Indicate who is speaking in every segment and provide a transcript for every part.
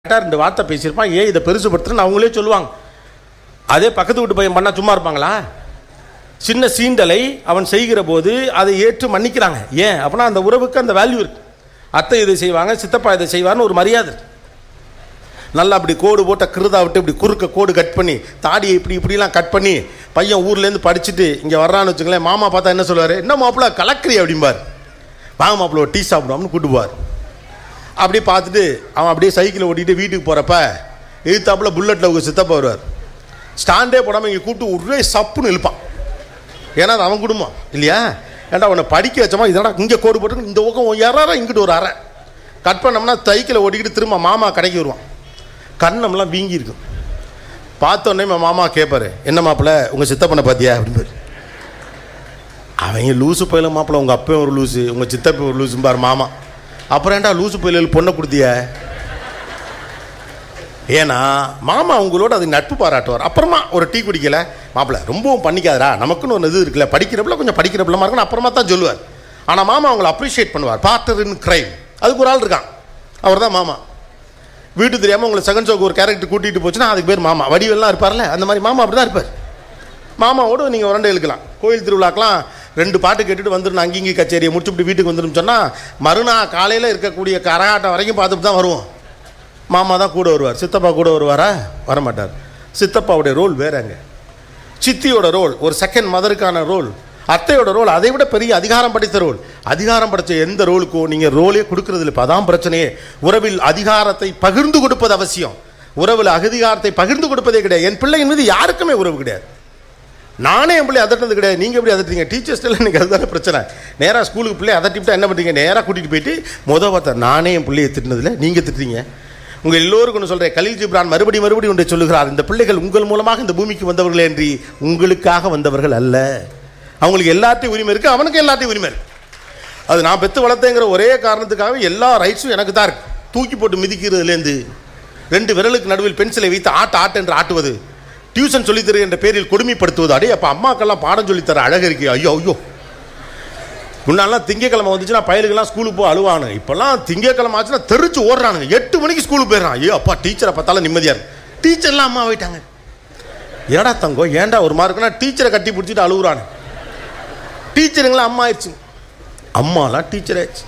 Speaker 1: கரெக்டாக ரெண்டு வார்த்தை பேசியிருப்பான் ஏன் இதை பெருசுபடுத்துறேன்னு அவங்களே சொல்லுவாங்க அதே பக்கத்து வீட்டு பையன் பண்ணால் சும்மா இருப்பாங்களா சின்ன சீண்டலை அவன் செய்கிற போது அதை ஏற்று மன்னிக்கிறாங்க ஏன் அப்படின்னா அந்த உறவுக்கு அந்த வேல்யூ இருக்கு அத்தை இதை செய்வாங்க சித்தப்பா இதை செய்வார்னு ஒரு மரியாதை இருக்கு. நல்லா அப்படி கோடு போட்ட கிருதா விட்டு இப்படி குறுக்க கோடு கட் பண்ணி தாடியை இப்படி இப்படிலாம் கட் பண்ணி பையன் ஊர்லேருந்து படிச்சுட்டு இங்கே வர்றான்னு வச்சுங்களேன் மாமா பார்த்தா என்ன சொல்லுவார் என்ன மாப்பிள்ள கலக்கரி அப்படிம்பார் வாங்க மாப்பிள்ள ஒரு டீ சாப்பிடுவோம்னு கூட்டு போவார் அப்படியே பார்த்துட்டு அவன் அப்படியே சைக்கிளை ஓட்டிட்டு வீட்டுக்கு போகிறப்ப எதிர்த்தாப்புல புல்லட்டில் உங்கள் சித்தப்பா வருவார் ஸ்டாண்டே போடாமல் இங்கே கூப்பிட்டு ஒரே சப்புன்னு இழுப்பான் ஏன்னா அது அவன் குடும்பம் இல்லையா ஏன்டா அவனை படிக்க வச்சோமா இதடா இங்கே கோடு போட்டு இந்த பக்கம் யாரா இங்கிட்டு ஒரு அரை கட் பண்ணோம்னா சைக்கிளை ஓட்டிக்கிட்டு திரும்ப மாமா கடைக்கு வருவான் கண்ணம்லாம் வீங்கி இருக்கும் பார்த்தோன்னே மாமா கேட்பாரு என்ன மாப்பிள்ள உங்கள் சித்தப்பனை பார்த்தியா அப்படின்னு அவங்க லூசு பயில மாப்பிள்ள உங்கள் அப்பையும் ஒரு லூசு உங்கள் சித்தப்ப ஒரு லூசும்பார் மாமா அப்புறம் ஏன்டா லூசு பயிலுக்கு பொண்ணை கொடுத்திய ஏன்னா மாமா உங்களோட அது நட்பு பாராட்டுவார் அப்புறமா ஒரு டீ குடிக்கல மாப்பிள்ள ரொம்பவும் பண்ணிக்காதடா நமக்குன்னு ஒரு இது இருக்குல்ல படிக்கிறப்பல கொஞ்சம் படிக்கிற பிள்ளை இருக்கணும் அப்புறமா தான் சொல்லுவார் ஆனால் மாமா அவங்கள அப்ரிஷியேட் பண்ணுவார் பார்ட்னர் இன் கிரைம் அதுக்கு ஒரு ஆள் இருக்கான் அவர் தான் மாமா வீட்டு தெரியாமல் உங்களை செகண்ட் ஷோக்கு ஒரு கேரக்டர் கூட்டிகிட்டு போச்சுன்னா அதுக்கு பேர் மாமா வடிவெல்லாம் இருப்பார்ல அந்த மாதிரி மாமா அப்படி தான் இருப்பார் மாமாவோட நீங்கள் உரண்டை இழுக்கலாம் கோயில் திருவிழாக்கெலாம் ரெண்டு பாட்டு கேட்டுட்டு வந்துடும் அங்கிங்கி கச்சேரியை முடிச்சுட்டு வீட்டுக்கு வந்துடும் சொன்னால் மறுநாள் காலையில் இருக்கக்கூடிய கரகாட்டம் வரைக்கும் பார்த்துட்டு தான் வருவோம் மாமா தான் கூட வருவார் சித்தப்பா கூட வருவாரா வரமாட்டார் சித்தப்பாவுடைய ரோல் வேறங்க சித்தியோட ரோல் ஒரு செகண்ட் மதருக்கான ரோல் அத்தையோட ரோல் அதை விட பெரிய அதிகாரம் படைத்த ரோல் அதிகாரம் படைத்த எந்த ரோலுக்கோ நீங்கள் ரோலே கொடுக்கறது இல்லை இப்போ அதான் பிரச்சனையே உறவில் அதிகாரத்தை பகிர்ந்து கொடுப்பது அவசியம் உறவில் அதிகாரத்தை பகிர்ந்து கொடுப்பதே கிடையாது என் பிள்ளையின் மீது யாருக்குமே உறவு கிடையாது நானே என் பிள்ளை அதட்டினது கிடையாது நீங்கள் எப்படி அதட்டுறீங்க டீச்சர்ஸ் எல்லாம் எனக்கு அதுதானே பிரச்சனை நேராக ஸ்கூலுக்கு பிள்ளை அதட்டிவிட்டா என்ன பண்ணுறீங்க நேராக கூட்டிகிட்டு போயிட்டு முத பார்த்தா நானே என் பிள்ளையை திட்டினதில்ல நீங்கள் திட்டுறீங்க உங்கள் எல்லோருக்கும் ஒன்று சொல்கிறேன் கலீல் ஜிப்ரான் மறுபடி மறுபடி ஒன்றை சொல்லுகிறார் இந்த பிள்ளைகள் உங்கள் மூலமாக இந்த பூமிக்கு வந்தவர்களே என்று உங்களுக்காக வந்தவர்கள் அல்ல அவங்களுக்கு எல்லாத்தையும் உரிமை இருக்குது அவனுக்கு எல்லாத்தையும் உரிமை இருக்கு அது நான் பெற்று வளர்த்தேங்கிற ஒரே காரணத்துக்காக எல்லா ரைட்ஸும் எனக்கு தான் இருக்கு தூக்கி போட்டு மிதிக்கிறதுலேருந்து ரெண்டு விரலுக்கு நடுவில் பென்சிலை வைத்து ஆட்டு ஆட்டு என்று ஆட்டுவது டியூஷன் சொல்லித்தரு என்ற பேரில் கொடுமைப்படுத்துவது அடே அப்போ அம்மாக்கெல்லாம் பாடம் சொல்லித்தர அழகு இருக்கு ஐயோ ஐயோ முன்னாலாம் திங்கக்கிழமை வந்துச்சுன்னா பயலுக்கெல்லாம் ஸ்கூலுக்கு போய் அழுவானு இப்போல்லாம் திங்கக்கிழமை ஆச்சுன்னா தெரிச்சு ஓடுறானுங்க எட்டு மணிக்கு ஸ்கூலுக்கு போயிடறான் ஐயோ அப்பா டீச்சரை பார்த்தாலும் நிம்மதியாக இருக்கு டீச்சர்லாம் அம்மா போயிட்டாங்க ஏடா தங்கம் ஏன்டா ஒரு மார்க்குனா டீச்சரை கட்டி பிடிச்சிட்டு அழுகுறானு டீச்சருங்களாம் அம்மா ஆயிடுச்சு அம்மாலாம் டீச்சர் ஆயிடுச்சு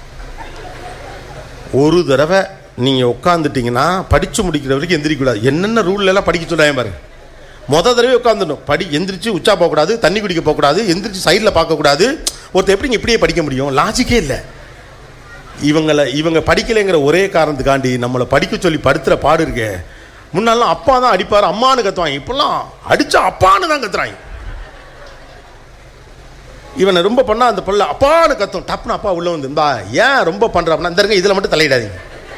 Speaker 1: ஒரு தடவை நீங்கள் உட்காந்துட்டீங்கன்னா படித்து முடிக்கிற வரைக்கும் எந்திரிக்கக்கூடாது என்னென்ன ரூல்ல எல்லாம் படிக்க சொல்கிறாங்க பாருங்க மொதல் தடவை உட்காந்துடணும் படி எந்திரிச்சு உச்சா போகக்கூடாது தண்ணி குடிக்க போகக்கூடாது எந்திரிச்சு சைடில் பார்க்கக்கூடாது ஒருத்தர் எப்படிங்க இப்படியே படிக்க முடியும் லாஜிக்கே இல்லை இவங்களை இவங்க படிக்கலைங்கிற ஒரே காரணத்துக்காண்டி நம்மளை படிக்க சொல்லி படுத்துகிற பாடு இருக்கே முன்னாலாம் அப்பா தான் அடிப்பார் அம்மானு கத்துவாங்க இப்போல்லாம் அடித்தா அப்பான்னு தான் கத்துறாங்க இவனை ரொம்ப பண்ணால் அந்த பிள்ளை அப்பான்னு கத்தும் டப்புன்னு அப்பா உள்ளே வந்து இந்தா ஏன் ரொம்ப பண்ணுற அப்படின்னா இந்த இருங்க இதில் மட்டும் தலையிடாதீங்க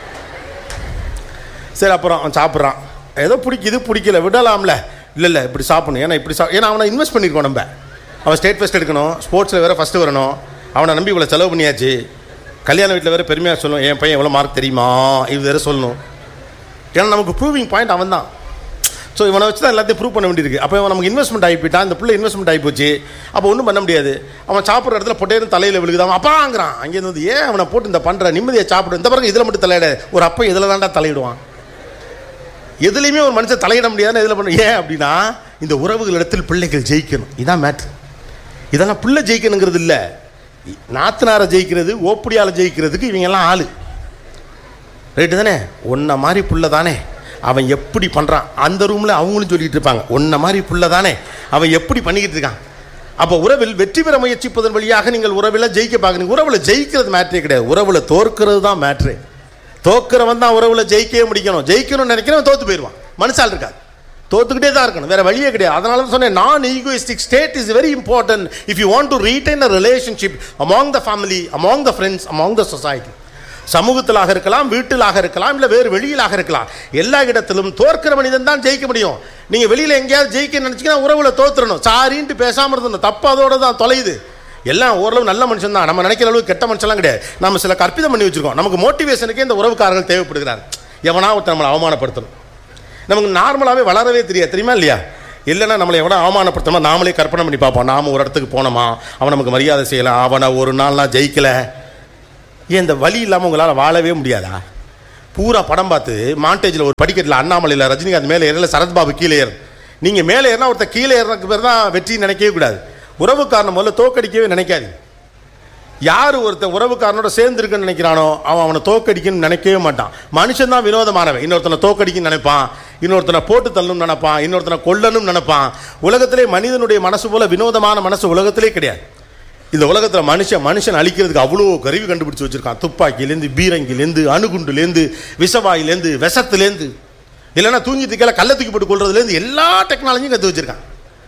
Speaker 1: சரி அப்புறம் அவன் சாப்பிட்றான் ஏதோ பிடிக்குது பிடிக்கல விடலாம்ல இல்லை இல்லை இப்படி சாப்பிடணும் ஏன்னா இப்படி சா ஏன்னா அவனை இன்வெஸ்ட் பண்ணியிருக்கோம் நம்ம அவன் ஸ்டேட் ஃபஸ்ட் எடுக்கணும் ஸ்போர்ட்ஸில் வேறு ஃபஸ்ட்டு வரணும் அவனை நம்பி இவ்வளோ செலவு பண்ணியாச்சு கல்யாண வீட்டில் வேறு பெருமையாக சொல்லணும் என் பையன் எவ்வளோ மார்க் தெரியுமா இது வேறு சொல்லணும் ஏன்னா நமக்கு ப்ரூவிங் பாயிண்ட் அவன் தான் ஸோ இவனை வச்சு தான் எல்லாத்தையும் ப்ரூவ் பண்ண வேண்டியிருக்கு அப்போ இவன் நமக்கு இன்வெஸ்ட்மெண்ட் ஆகி போயிட்டான் இந்த பிள்ளை இன்வெஸ்ட்மெண்ட் ஆகி போச்சு அப்போ ஒன்றும் பண்ண முடியாது அவன் சாப்பிட்ற இடத்துல பொட்டேன்னு தலையில் விழுகுது அவன் அப்பாங்கிறான் அங்கேருந்து வந்து ஏன் அவனை போட்டு இந்த பண்ணுற நிம்மதியை சாப்பிடு இந்த பிறகு இதில் மட்டும் தலையிட ஒரு அப்பா இதில் தான்டா தலையிடுவான் எதுலேயுமே ஒரு மனுஷன் தலையிட முடியாதுன்னு இதில் பண்ண ஏன் அப்படின்னா இந்த உறவுகள் இடத்தில் பிள்ளைகள் ஜெயிக்கணும் இதான் மேட்ரு இதெல்லாம் பிள்ளை ஜெயிக்கணுங்கிறது இல்லை நாத்தனாரை ஜெயிக்கிறது ஓப்படியால் ஜெயிக்கிறதுக்கு இவங்கெல்லாம் ஆள் ரைட்டு தானே ஒன்றை மாதிரி புள்ள தானே அவன் எப்படி பண்ணுறான் அந்த ரூமில் அவங்களும் சொல்லிட்டு இருப்பாங்க ஒன்றை மாதிரி புள்ள தானே அவன் எப்படி பண்ணிக்கிட்டு இருக்கான் அப்போ உறவில் வெற்றி பெற முயற்சிப்பதன் வழியாக நீங்கள் உறவில் ஜெயிக்க பார்க்குறீங்க உறவில் ஜெயிக்கிறது மேட்ரே கிடையாது உறவில் தோற்கிறது தான் மேட்ரு தோக்குறவன் தான் உறவில் ஜெயிக்கவே முடிக்கணும் ஜெயிக்கணும்னு நினைக்கிறவன் தோத்து போயிடுவான் மனுஷால் இருக்காது தோத்துக்கிட்டே தான் இருக்கணும் வேற வழியே கிடையாது அதனால தான் சொன்னேன் நான் egoistic state is very important if you want to retain a relationship among the family among the friends among the society சமூகத்திலாக இருக்கலாம் வீட்டிலாக இருக்கலாம் இல்லை வேறு வெளியிலாக இருக்கலாம் எல்லா இடத்திலும் தோற்கிற மனிதன் தான் ஜெயிக்க முடியும் நீங்கள் வெளியில் எங்கேயாவது ஜெயிக்க நினச்சிங்கன்னா உறவில் தோத்துறணும் சாரின்ட்டு பேசாமல் இருந்தணும் தப்பு அதோட தான் தொலையுது எல்லாம் ஓரளவு நல்ல மனுஷன் தான் நம்ம நினைக்கிற அளவுக்கு கெட்ட மனுஷன்லாம் கிடையாது நம்ம சில கற்பிதம் பண்ணி வச்சிருக்கோம் நமக்கு மோட்டிவேஷனுக்கு இந்த உறவுக்காரர்கள் தேவைப்படுகிறார் எவனா ஒருத்தர் நம்மளை அவமானப்படுத்தணும் நமக்கு நார்மலாகவே வளரவே தெரியாது தெரியுமா இல்லையா இல்லைன்னா நம்மளை எவனா அவமானப்படுத்தணுமா நாமளே கற்பனை பண்ணி பார்ப்போம் நாம ஒரு இடத்துக்கு போனோமா அவன் நமக்கு மரியாதை செய்யலாம் அவனை ஒரு நாள்லாம் ஜெயிக்கலை ஏன் இந்த வழி இல்லாமல் உங்களால் வாழவே முடியாதா பூரா படம் பார்த்து மாண்டேஜில் ஒரு படிக்கட்டில் அண்ணாமலையில் ரஜினிகாந்த் மேலே ஏறல சரத்பாபு கீழே ஏறு நீங்கள் மேலே ஏறினா ஒருத்தர் கீழே ஏறதுக்கு பேர் தான் வெற்றி நினைக்கவே கூடாது உறவுக்காரன் முதல்ல தோக்கடிக்கவே நினைக்காதீங்க யார் ஒருத்தன் உறவுக்காரனோட சேர்ந்து இருக்குன்னு நினைக்கிறானோ அவன் அவனை தோக்கடிக்கணும்னு நினைக்கவே மாட்டான் மனுஷன் தான் வினோதமானவன் இன்னொருத்தனை தோக்கடிக்கணும்னு நினைப்பான் இன்னொருத்தனை போட்டு தள்ளணும்னு நினைப்பான் இன்னொருத்தனை கொல்லணும்னு நினைப்பான் உலகத்திலே மனிதனுடைய மனசு போல வினோதமான மனசு உலகத்திலே கிடையாது இந்த உலகத்தில் மனுஷன் மனுஷன் அழிக்கிறதுக்கு அவ்வளோ கருவி கண்டுபிடிச்சு வச்சிருக்கான் துப்பாக்கிலேருந்து பீரங்கிலேருந்து அணுகுண்டுலேருந்து விஷவாயிலேருந்து விஷத்துலேருந்து இல்லைன்னா தூங்கிட்டு கீழே கள்ள தூக்கி போட்டு கொள்றதுலேருந்து எல்லா டெக்னாலஜியும் கற்று வச்சிருக்கான்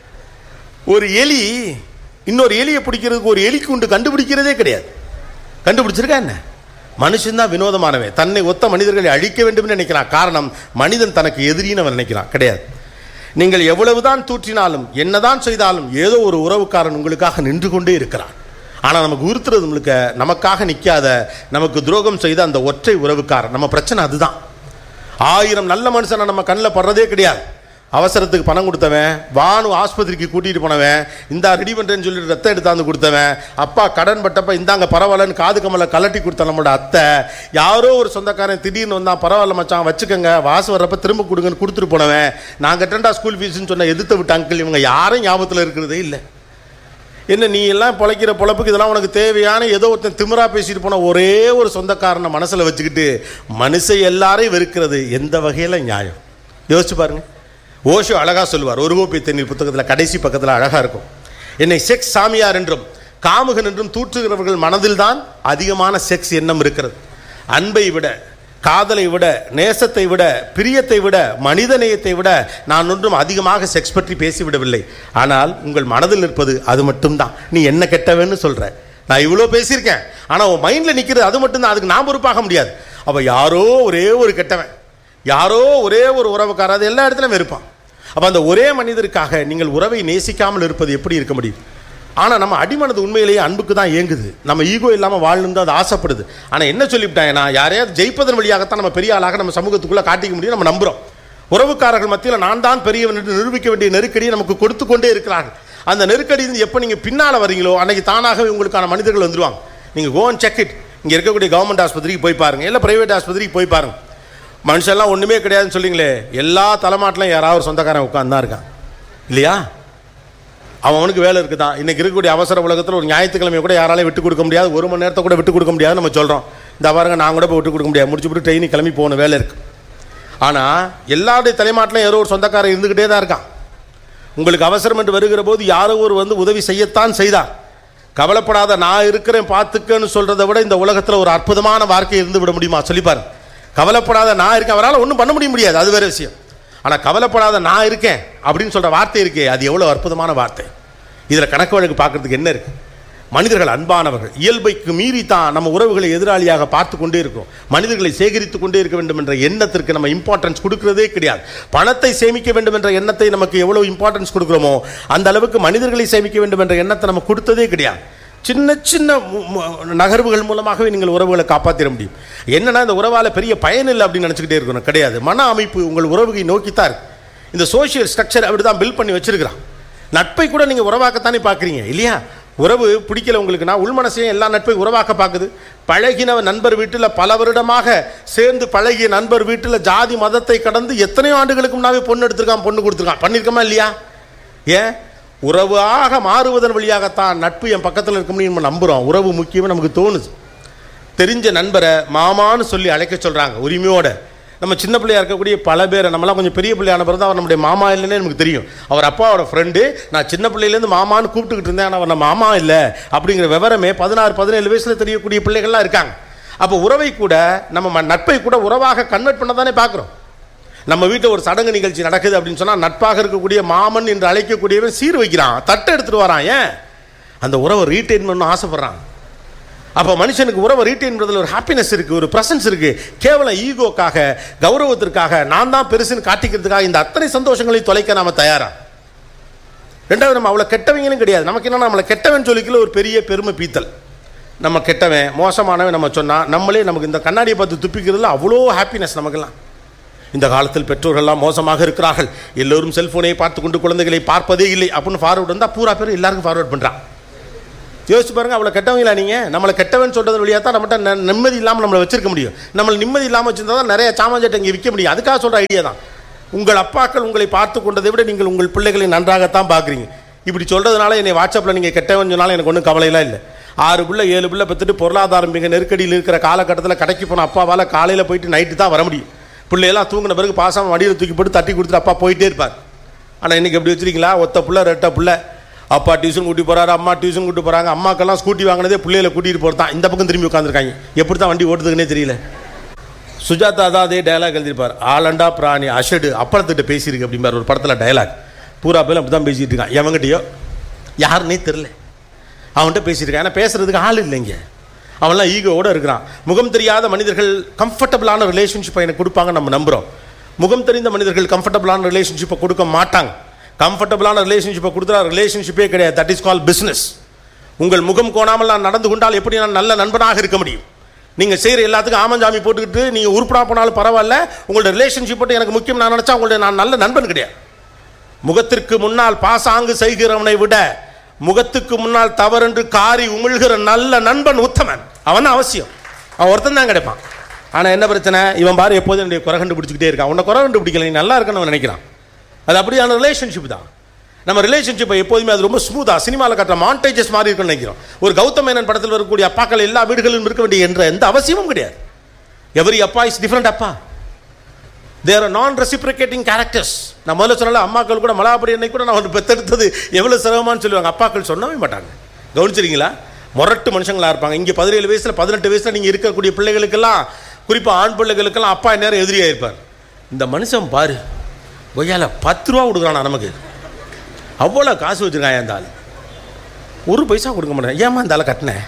Speaker 1: ஒரு எலி இன்னொரு எலியை பிடிக்கிறதுக்கு ஒரு எலி குண்டு கண்டுபிடிக்கிறதே கிடையாது கண்டுபிடிச்சிருக்கா என்ன மனுஷன்தான் வினோதமானவன் தன்னை ஒத்த மனிதர்களை அழிக்க வேண்டும் நினைக்கிறான் காரணம் மனிதன் தனக்கு எதிரின்னு அவன் நினைக்கிறான் கிடையாது நீங்கள் எவ்வளவுதான் தூற்றினாலும் என்னதான் செய்தாலும் ஏதோ ஒரு உறவுக்காரன் உங்களுக்காக நின்று கொண்டே இருக்கிறான் ஆனால் நமக்கு உறுத்துறது முழுக்க நமக்காக நிற்காத நமக்கு துரோகம் செய்த அந்த ஒற்றை உறவுக்காரன் நம்ம பிரச்சனை அதுதான் ஆயிரம் நல்ல மனுஷனை நம்ம கண்ணில் படுறதே கிடையாது அவசரத்துக்கு பணம் கொடுத்தவன் வானு ஆஸ்பத்திரிக்கு கூட்டிகிட்டு போனவன் இந்தா ரெடி பண்ணுறேன்னு சொல்லிட்டு ரத்தம் எடுத்தாந்து கொடுத்தவன் அப்பா கடன் பட்டப்ப இந்தாங்க பரவாயில்லன்னு காது கமலை கலட்டி கொடுத்த நம்மளோட அத்தை யாரோ ஒரு சொந்தக்காரன் திடீர்னு வந்தான் பரவாயில்ல மச்சான் வச்சுக்கோங்க வாசு வர்றப்ப திரும்ப கொடுங்கன்னு கொடுத்துட்டு போனவன் நான் கட்டண்டா ஸ்கூல் ஃபீஸ்னு சொன்ன எதிர்த்த விட்ட அங்கிள் இவங்க யாரும் ஞாபகத்தில் இருக்கிறதே இல்லை என்ன நீ எல்லாம் பொழைக்கிற பொழப்புக்கு இதெல்லாம் உனக்கு தேவையான ஏதோ ஒருத்தன் திமிரா பேசிட்டு போன ஒரே ஒரு சொந்தக்காரனை மனசில் வச்சுக்கிட்டு மனுஷன் எல்லாரையும் வெறுக்கிறது எந்த வகையில் நியாயம் யோசிச்சு பாருங்க ஓஷோ அழகா சொல்லுவார் ஒரு கோப்பை தண்ணீர் புத்தகத்தில் கடைசி பக்கத்தில் அழகா இருக்கும் என்னை செக்ஸ் சாமியார் என்றும் காமுகன் என்றும் தூற்றுகிறவர்கள் மனதில்தான் அதிகமான செக்ஸ் எண்ணம் இருக்கிறது அன்பை விட காதலை விட நேசத்தை விட பிரியத்தை விட மனித நேயத்தை விட நான் ஒன்றும் அதிகமாக செக்ஸ் பற்றி பேசிவிடவில்லை ஆனால் உங்கள் மனதில் இருப்பது அது மட்டும்தான் நீ என்ன கெட்டவன்னு சொல்ற நான் இவ்வளோ பேசியிருக்கேன் ஆனால் உன் மைண்டில் நிற்கிறது அது மட்டும்தான் அதுக்கு நான் பொறுப்பாக முடியாது அப்போ யாரோ ஒரே ஒரு கெட்டவன் யாரோ ஒரே ஒரு உறவுக்காரர் அது எல்லா இடத்துலையும் இருப்பான் அப்போ அந்த ஒரே மனிதருக்காக நீங்கள் உறவை நேசிக்காமல் இருப்பது எப்படி இருக்க முடியும் ஆனால் நம்ம அடிமனது உண்மையிலேயே அன்புக்கு தான் இயங்குது நம்ம ஈகோ இல்லாமல் வாழணும் அது ஆசைப்படுது ஆனால் என்ன சொல்லிவிட்டாங்கன்னா யாரையாவது ஜெயிப்பதன் வழியாகத்தான் நம்ம பெரிய ஆளாக நம்ம சமூகத்துக்குள்ளே காட்டிக்க முடியும் நம்ம நம்புகிறோம் உறவுக்காரர்கள் மத்தியில் நான் தான் பெரியவன் என்று நிரூபிக்க வேண்டிய நெருக்கடியை நமக்கு கொடுத்து கொண்டே இருக்கிறார்கள் அந்த நெருக்கடி எப்போ நீங்கள் பின்னால் வரீங்களோ அன்னைக்கு தானாகவே உங்களுக்கான மனிதர்கள் வந்துருவாங்க நீங்கள் கோன் செக் இட் இங்கே இருக்கக்கூடிய கவர்மெண்ட் ஆஸ்பத்திரிக்கு போய் பாருங்க இல்லை பிரைவேட் ஆஸ்பத்திரிக்கு போய் பாருங்க மனுஷன்லாம் ஒன்றுமே கிடையாதுன்னு சொல்லிங்களே எல்லா தலைமாட்டிலும் யாராவது ஒரு சொந்தக்காரன் உட்காந்து தான் இருக்கான் இல்லையா அவன் அவனுக்கு வேலை இருக்குதான் இன்னைக்கு இருக்கக்கூடிய அவசர உலகத்தில் ஒரு ஞாயிற்றுக்கிழமை கூட யாராலையும் விட்டு கொடுக்க முடியாது ஒரு மணி நேரத்தை கூட விட்டு கொடுக்க முடியாது நம்ம சொல்கிறோம் இந்த பாருங்க நான் கூட போய் விட்டு கொடுக்க முடியாது முடிச்சு விட்டு ட்ரெயினுக்கு கிளம்பி போகணும் வேலை இருக்கு ஆனால் எல்லாருடைய தலைமாட்டிலும் யாரோ ஒரு சொந்தக்காரன் இருந்துக்கிட்டே தான் இருக்கான் உங்களுக்கு அவசரம் என்று வருகிற போது யாரோ ஒரு வந்து உதவி செய்யத்தான் செய்தார் கவலைப்படாத நான் இருக்கிறேன் பார்த்துக்கன்னு சொல்றதை விட இந்த உலகத்தில் ஒரு அற்புதமான வார்த்தை இருந்து விட முடியுமா சொல்லிப்பாரு கவலைப்படாத நான் இருக்கேன் அவரால் ஒன்றும் பண்ண முடிய முடியாது அது வேற விஷயம் ஆனால் கவலைப்படாத நான் இருக்கேன் அப்படின்னு சொல்ற வார்த்தை இருக்கே அது எவ்வளோ அற்புதமான வார்த்தை இதில் கணக்கு வழக்கு பார்க்கறதுக்கு என்ன இருக்கு மனிதர்கள் அன்பானவர்கள் இயல்பைக்கு மீறி தான் நம்ம உறவுகளை எதிராளியாக பார்த்து கொண்டே இருக்கிறோம் மனிதர்களை சேகரித்து கொண்டே இருக்க வேண்டும் என்ற எண்ணத்திற்கு நம்ம இம்பார்ட்டன்ஸ் கொடுக்கிறதே கிடையாது பணத்தை சேமிக்க வேண்டும் என்ற எண்ணத்தை நமக்கு எவ்வளவு இம்பார்ட்டன்ஸ் கொடுக்குறோமோ அந்த அளவுக்கு மனிதர்களை சேமிக்க வேண்டும் என்ற எண்ணத்தை நம்ம கொடுத்ததே கிடையாது சின்ன சின்ன மு- மு- நகர்வுகள் மூலமாகவே நீங்கள் உறவுகளை காப்பாற்றிட முடியும் என்னன்னா இந்த உறவால் பெரிய பயன் இல்லை அப்படின்னு நினச்சிக்கிட்டே இருக்கணும் கிடையாது மன அமைப்பு உங்கள் உறவுகளை நோக்கித்தான் இருக்கு இந்த சோஷியல் ஸ்ட்ரக்சர் அப்படி தான் பில்ட் பண்ணி வச்சிருக்கிறான் நட்பை கூட நீங்கள் உறவாக்கத்தானே பார்க்குறீங்க இல்லையா உறவு பிடிக்கல உங்களுக்குன்னா உள்மனசையும் எல்லா நட்பையும் உறவாக்க பார்க்குது பழகின நண்பர் வீட்டில் பல வருடமாக சேர்ந்து பழகிய நண்பர் வீட்டில் ஜாதி மதத்தை கடந்து எத்தனையோ ஆண்டுகளுக்கு முன்னாவே பொண்ணு எடுத்திருக்கான் பொண்ணு கொடுத்துருக்கான் பண்ணியிருக்கோமா இல்லையா ஏன் உறவாக மாறுவதன் வழியாகத்தான் நட்பு என் பக்கத்தில் இருக்கும்னு நம்ம நம்புகிறோம் உறவு முக்கியமாக நமக்கு தோணுது தெரிஞ்ச நண்பரை மாமான்னு சொல்லி அழைக்க சொல்கிறாங்க உரிமையோட நம்ம சின்ன பிள்ளையா இருக்கக்கூடிய பல பேரை நம்மளாம் கொஞ்சம் பெரிய பிள்ளையான பிறகு தான் அவர் நம்முடைய மாமா இல்லைன்னே நமக்கு தெரியும் அவர் அப்பாவோட ஃப்ரெண்டு நான் சின்ன பிள்ளையிலேருந்து மாமான்னு கூப்பிட்டுக்கிட்டு இருந்தேன் ஆனால் அவர் நம்ம மாமா இல்லை அப்படிங்கிற விவரமே பதினாறு பதினேழு வயசில் தெரியக்கூடிய பிள்ளைகள்லாம் இருக்காங்க அப்போ உறவை கூட நம்ம ம- நட்பை கூட உறவாக கன்வெர்ட் பண்ண தானே பார்க்குறோம் நம்ம வீட்டில் ஒரு சடங்கு நிகழ்ச்சி நடக்குது அப்படின்னு சொன்னால் நட்பாக இருக்கக்கூடிய மாமன் என்று அழைக்கக்கூடியவன் சீர் வைக்கிறான் தட்டை எடுத்துட்டு வரான் ஏன் அந்த உறவை ரீட்டைன் பண்ண ஆசைப்படுறான் அப்போ மனுஷனுக்கு உறவை ரீட்டைன் பண்ணுறதுல ஒரு ஹாப்பினஸ் இருக்குது ஒரு ப்ரெசன்ஸ் இருக்குது கேவலம் ஈகோக்காக கௌரவத்திற்காக நான் தான் பெருசுன்னு காட்டிக்கிறதுக்காக இந்த அத்தனை சந்தோஷங்களையும் தொலைக்க நாம தயாரா ரெண்டாவது நம்ம அவ்வளோ கெட்டவங்களும் கிடையாது நமக்கு என்ன நம்மளை கெட்டவன் சொல்லிக்கல ஒரு பெரிய பெருமை பீத்தல் நம்ம கெட்டவன் மோசமானவன் நம்ம சொன்னால் நம்மளே நமக்கு இந்த கண்ணாடியை பார்த்து துப்பிக்கிறதுல அவ்வளோ ஹாப்பினஸ் நமக்கெல்லாம் இந்த காலத்தில் பெற்றோர்கள்லாம் மோசமாக இருக்கிறார்கள் எல்லோரும் செல்போனை பார்த்து கொண்டு குழந்தைகளை பார்ப்பதே இல்லை அப்படின்னு ஃபார்வர்டு வந்தால் பூரா பேர் எல்லாருக்கும் ஃபார்வர்ட் பண்ணுறான் யோசிச்சு பாருங்க அவ்வளோ கெட்டவங்களா நீங்கள் நம்மளை கெட்டவன் சொல்கிறது வழியாக தான் நம்மகிட்ட ந- நிம்மதி இல்லாமல் நம்மளை வச்சிருக்க முடியும் நம்மளை நிம்மதி இல்லாமல் வச்சிருந்தா தான் நிறைய சாமான்ஜட்டை இங்கே விற்க முடியும் அதுக்காக சொல்கிற ஐடியா தான் உங்கள் அப்பாக்கள் உங்களை பார்த்து கொண்டதை விட நீங்கள் உங்கள் பிள்ளைகளை நன்றாகத்தான் பார்க்குறீங்க இப்படி சொல்கிறதுனால என்னை வாட்ஸ்அப்பில் நீங்கள் கெட்டவன் சொன்னாலும் எனக்கு ஒன்றும் கவலையெல்லாம் இல்லை ஆறு பிள்ளை ஏழு பிள்ளை பெற்றுட்டு பொருளாதாரம் மிக நெருக்கடியில் இருக்கிற காலகட்டத்தில் கடைக்கு போன அப்பாவால் காலையில் போயிட்டு நைட்டு தான் வர முடியும் பிள்ளையெல்லாம் தூங்கின பிறகு பாசாமல் வண்டியில் தூக்கி போட்டு தட்டி கொடுத்துட்டு அப்பா போயிட்டே இருப்பார் ஆனால் இன்னைக்கு எப்படி வச்சிருக்கீங்களா ஒத்த புள்ள ரெட்ட புள்ள அப்பா டியூஷன் கூட்டி போறாரு அம்மா டியூஷன் கூட்டி போறாங்க அம்மாக்கெல்லாம் ஸ்கூட்டி வாங்கினதே பிள்ளைகளை கூட்டிட்டு போறது தான் இந்த பக்கம் திரும்பி உட்காந்துருக்காங்க எப்படி தான் வண்டி ஓட்டுதுன்னே தெரியல சுஜாதா தான் அதே டயலாக் எழுதியிருப்பார் ஆலண்டா பிராணி அஷடு அப்பளத்திட்ட பேசியிருக்கு அப்படிம்பார் ஒரு படத்தில் டயலாக் பூரா பேரும் அப்படி தான் பேசிட்டு இருக்கான் எவங்கிட்டயோ யாருன்னே தெரில அவன்கிட்ட பேசியிருக்கான் ஏன்னா பேசுறதுக்கு ஆள் இல்லைங்க அவன்லாம் ஈகோவோட இருக்கிறான் முகம் தெரியாத மனிதர்கள் கம்ஃபர்டபுளான ரிலேஷன்ஷிப்பை எனக்கு கொடுப்பாங்க நம்ம நம்புகிறோம் முகம் தெரிந்த மனிதர்கள் கம்ஃபர்டபுளான ரிலேஷன்ஷிப்பை கொடுக்க மாட்டாங்க கம்ஃபர்டபுளான ரிலேஷன்ஷிப்பை கொடுத்தா ரிலேஷன்ஷிப்பே கிடையாது தட் இஸ் கால் பிஸ்னஸ் உங்கள் முகம் கோணாமல் நான் நடந்து கொண்டால் எப்படி நான் நல்ல நண்பனாக இருக்க முடியும் நீங்கள் செய்கிற எல்லாத்துக்கும் ஆமஞ்சாமி போட்டுக்கிட்டு நீங்கள் உருப்படா போனாலும் பரவாயில்ல உங்களோட ரிலேஷன்ஷிப் மட்டும் எனக்கு முக்கியம் நான் நினச்சா உங்களுடைய நான் நல்ல நண்பன் கிடையாது முகத்திற்கு முன்னால் பாசாங்கு செய்கிறவனை விட முகத்துக்கு முன்னால் தவறென்று காரி உமிழ்கிற நல்ல நண்பன் உத்தமன் அவன் அவசியம் அவன் ஒருத்தன் தான் கிடைப்பான் ஆனால் என்ன பிரச்சனை இவன் பாரு எப்போதும் என்னுடைய குறை கண்டுபிடிச்சிக்கிட்டே இருக்கான் உன்னை குறை கண்டுபிடிக்கல நீ நல்லா இருக்கன்னு அவன் நினைக்கிறான் அது அப்படியான ரிலேஷன்ஷிப் தான் நம்ம ரிலேஷன்ஷிப்பை எப்போதுமே அது ரொம்ப ஸ்மூத்தாக சினிமாவில் கட்டுற மாண்டேஜஸ் மாதிரி இருக்குன்னு நினைக்கிறோம் ஒரு கௌதம் மேனன் படத்தில் வரக்கூடிய அப்பாக்கள் எல்லா வீடுகளிலும் இருக்க வேண்டிய என்ற எந்த அவசியமும் கிடையாது எவரி அப்பா இஸ் டிஃப்ரெண்ட் அப்பா தேர் ஆர் நான் ரெசிப்ரிகேட்டிங் கேரக்டர்ஸ் நான் முதல்ல சொன்னால அம்மாக்கள் கூட மலாபடி என்னை கூட நான் வந்து பெத்தெடுத்தது எவ்வளோ சிரமமான்னு சொல்லுவாங்க அப்பாக்கள் சொல்லவே மாட்டாங்க கவனிச்சிருக்கீங்களா முரட்டு மனுஷங்களா இருப்பாங்க இங்கே பதினேழு வயசில் பதினெட்டு வயசில் நீங்கள் இருக்கக்கூடிய பிள்ளைகளுக்கெல்லாம் குறிப்பாக ஆண் பிள்ளைகளுக்கெல்லாம் அப்பா நேரம் எதிரியாக இருப்பார் இந்த மனுஷன் பாரு கொய்யால பத்து ரூபா கொடுக்குறானா நமக்கு அவ்வளோ காசு வச்சுருக்கான் அந்த ஆள் ஒரு பைசா கொடுக்க மாட்டேன் ஏமா இந்த ஆளை கட்டினேன்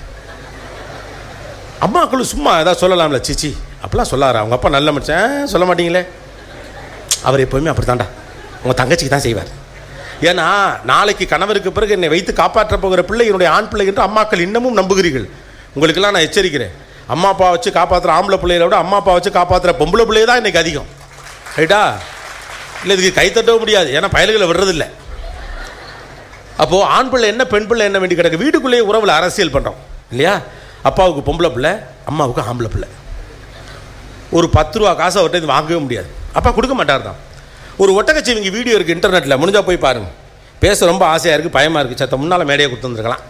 Speaker 1: அம்மாக்களும் சும்மா ஏதாவது சொல்லலாம்ல சிச்சி அப்படிலாம் சொல்லாரு அவங்க அப்பா நல்ல மனுஷன் சொல்ல மாட்டீங்களே அவர் எப்போவுமே அப்படி தாண்டா உங்கள் தங்கச்சிக்கு தான் செய்வார் ஏன்னா நாளைக்கு கணவருக்கு பிறகு என்னை வைத்து காப்பாற்றப் போகிற பிள்ளை என்னுடைய ஆண் பிள்ளை என்று அம்மாக்கள் இன்னமும் நம்புகிறீர்கள் உங்களுக்கெல்லாம் நான் எச்சரிக்கிறேன் அம்மா அப்பா வச்சு காப்பாற்றுற ஆம்பளை பிள்ளைகளை விட அம்மா அப்பா வச்சு காப்பாற்றுற பொம்பளை பிள்ளைய தான் இன்னைக்கு அதிகம் ரைட்டா இல்லை இதுக்கு கை தட்டவும் முடியாது ஏன்னா பயல்களை விடுறதில்ல அப்போது ஆண் பிள்ளை என்ன பெண் பிள்ளை என்ன வேண்டி கிடக்கு வீட்டுக்குள்ளேயே உறவில் அரசியல் பண்ணுறோம் இல்லையா அப்பாவுக்கு பொம்பளை பிள்ளை அம்மாவுக்கு ஆம்பளை பிள்ளை ஒரு பத்து ரூபா காசை அவர்கிட்ட இது வாங்கவே முடியாது அப்பா கொடுக்க மாட்டார் தான் ஒரு ஒட்டகச்சிவிங்க வீடியோ இருக்குது இன்டர்நெட்டில் முடிஞ்சால் போய் பாருங்க பேச ரொம்ப ஆசையாக இருக்குது பயமாக இருக்குது சத்த முன்னால் மேடையை கொடுத்துருந்துருக்கலாம்